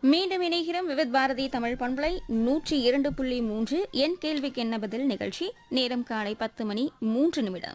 மீண்டும் இணைகிறோம் விவித் பாரதி தமிழ் பண்பலை நூற்றி இரண்டு புள்ளி மூன்று என் கேள்விக்கு என்ன பதில் நிகழ்ச்சி நேரம் காலை பத்து மணி மூன்று நிமிடம்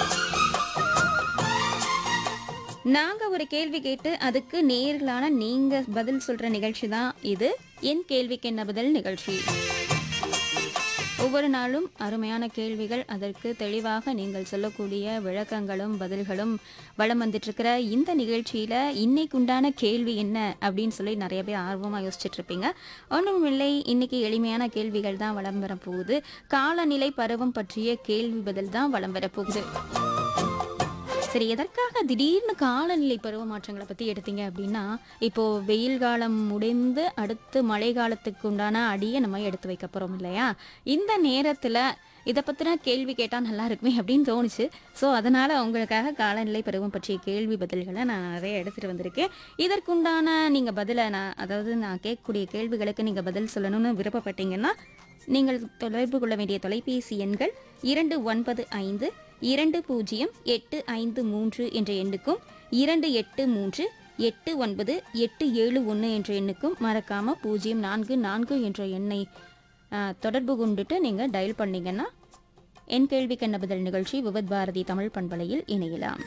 நாங்க ஒரு கேள்வி கேட்டு அதுக்கு நேர்களான நீங்க பதில் சொல்ற நிகழ்ச்சி தான் இது என் கேள்விக்கு என்ன பதில் நிகழ்ச்சி ஒவ்வொரு நாளும் அருமையான கேள்விகள் அதற்கு தெளிவாக நீங்கள் சொல்லக்கூடிய விளக்கங்களும் பதில்களும் வளம் வந்துட்டு இருக்கிற இந்த நிகழ்ச்சியில இன்னைக்கு உண்டான கேள்வி என்ன அப்படின்னு சொல்லி நிறைய பேர் ஆர்வமாக யோசிச்சுட்டு இருப்பீங்க ஒன்றும் இல்லை இன்னைக்கு எளிமையான கேள்விகள் தான் வளம் வரப்போகுது காலநிலை பருவம் பற்றிய கேள்வி பதில் தான் வளம் வரப்போகுது சரி எதற்காக திடீர்னு காலநிலை பருவ மாற்றங்களை பற்றி எடுத்தீங்க அப்படின்னா இப்போ வெயில் காலம் முடிந்து அடுத்து மழை காலத்துக்கு உண்டான அடியை நம்ம எடுத்து வைக்க போகிறோம் இல்லையா இந்த நேரத்தில் இதை பற்றின கேள்வி கேட்டால் நல்லா இருக்குமே அப்படின்னு தோணுச்சு ஸோ அதனால் உங்களுக்காக காலநிலை பருவம் பற்றிய கேள்வி பதில்களை நான் நிறைய எடுத்துகிட்டு வந்திருக்கேன் இதற்குண்டான நீங்கள் பதிலை நான் அதாவது நான் கேட்கக்கூடிய கேள்விகளுக்கு நீங்கள் பதில் சொல்லணும்னு விருப்பப்பட்டீங்கன்னா நீங்கள் தொடர்பு கொள்ள வேண்டிய தொலைபேசி எண்கள் இரண்டு ஒன்பது ஐந்து இரண்டு பூஜ்ஜியம் எட்டு ஐந்து மூன்று என்ற எண்ணுக்கும் இரண்டு எட்டு மூன்று எட்டு ஒன்பது எட்டு ஏழு ஒன்று என்ற எண்ணுக்கும் மறக்காம பூஜ்ஜியம் நான்கு நான்கு என்ற எண்ணை ஆ, தொடர்பு கொண்டுட்டு நீங்கள் டயல் பண்ணீங்கன்னா என் கேள்விக்கு என்ன பதில் நிகழ்ச்சி விவத் பாரதி தமிழ் பண்பலையில் இணையலாம்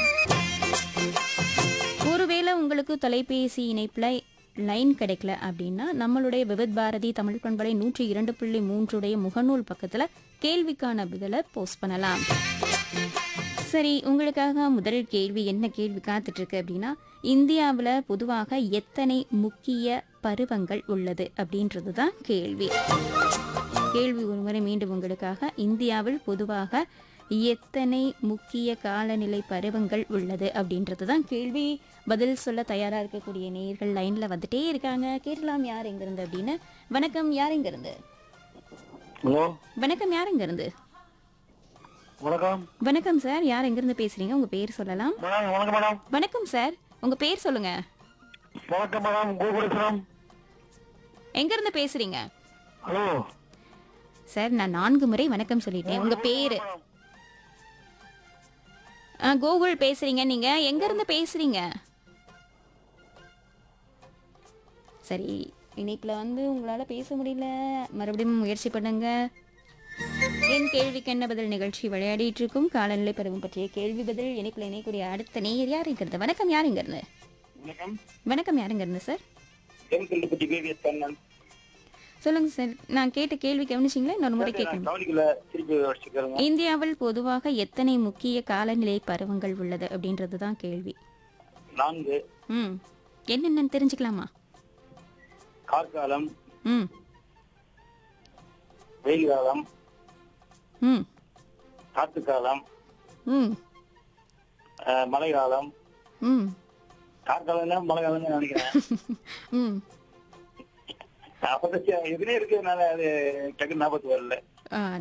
ஒருவேளை உங்களுக்கு தொலைபேசி இணைப்பில் லைன் கிடைக்கல அப்படின்னா நம்மளுடைய விவித் பாரதி தமிழ் பண்பலை நூற்றி இரண்டு புள்ளி மூன்றுடைய முகநூல் பக்கத்தில் கேள்விக்கான பதிலை போஸ்ட் பண்ணலாம் சரி உங்களுக்காக முதல் கேள்வி என்ன கேள்வி காத்துட்டு இருக்கு அப்படின்னா இந்தியாவில் பொதுவாக எத்தனை முக்கிய பருவங்கள் உள்ளது அப்படின்றது தான் கேள்வி கேள்வி ஒருமுறை மீண்டும் உங்களுக்காக இந்தியாவில் பொதுவாக எத்தனை முக்கிய காலநிலை பருவங்கள் உள்ளது அப்படின்றது தான் கேள்வி பதில் சொல்ல தயாரா இருக்கக்கூடிய நேயர்கள் லைன்ல வந்துட்டே இருக்காங்க கேட்கலாம் யார் எங்கிருந்து அப்படின்னு வணக்கம் யார் எங்கிருந்து ஹலோ வணக்கம் யார் எங்கிருந்து வணக்கம் வணக்கம் சார் யார் எங்கிருந்து பேசுறீங்க உங்க பேர் சொல்லலாம் மேடம் வணக்கம் மேடம் வணக்கம் சார் உங்க பேர் சொல்லுங்க வணக்கம் மேடம் கோகுலேஸ்வரம் எங்கிருந்து பேசுறீங்க ஹலோ சார் நான் நான்கு முறை வணக்கம் சொல்லிட்டேன் உங்க பேரு ஆ, கோகுல் பேசுறீங்க நீங்க எங்க இருந்து பேசுறீங்க சரி இணைப்புல வந்து உங்களால பேச முடியல மறுபடியும் முயற்சி பண்ணுங்க என் கேள்விக்கு என்ன பதில் நிகழ்ச்சி விளையாடிட்டு இருக்கும் காலநிலை பருவம் பற்றிய கேள்வி பதில் இணைப்புல இணைக்கூடிய அடுத்த நேயர் யார் இங்க இருந்து வணக்கம் யார் இங்க இருந்து வணக்கம் வணக்கம் யார் இங்க இருந்து சார் எம்கல்ல பற்றி கேவிஎஸ் கண்ணன் சொல்லுங்க சார் நான் கேட்ட கேள்வி கவனிச்சிங்களா இன்னொரு முறை கேட்கணும் கவனிக்கல திருப்பி வச்சுக்கிறேங்க இந்தியாவில் பொதுவாக எத்தனை முக்கிய காலநிலை பருவங்கள் உள்ளது அப்படின்றது தான் கேள்வி நான்கு ம் என்னென்னு தெரிஞ்சுக்கலாமா கார்காலம் ம் வெயில் காலம் ம் காத்து காலம் ம் அஹ், மழை காலம் ம் கார்காலம் மழை காலம் நினைக்கிறேன் ம் அப்பதான் எதுனே இருக்கிறதுனால அது டக்கு ஞாபகத்துக்கு வரல ஆ,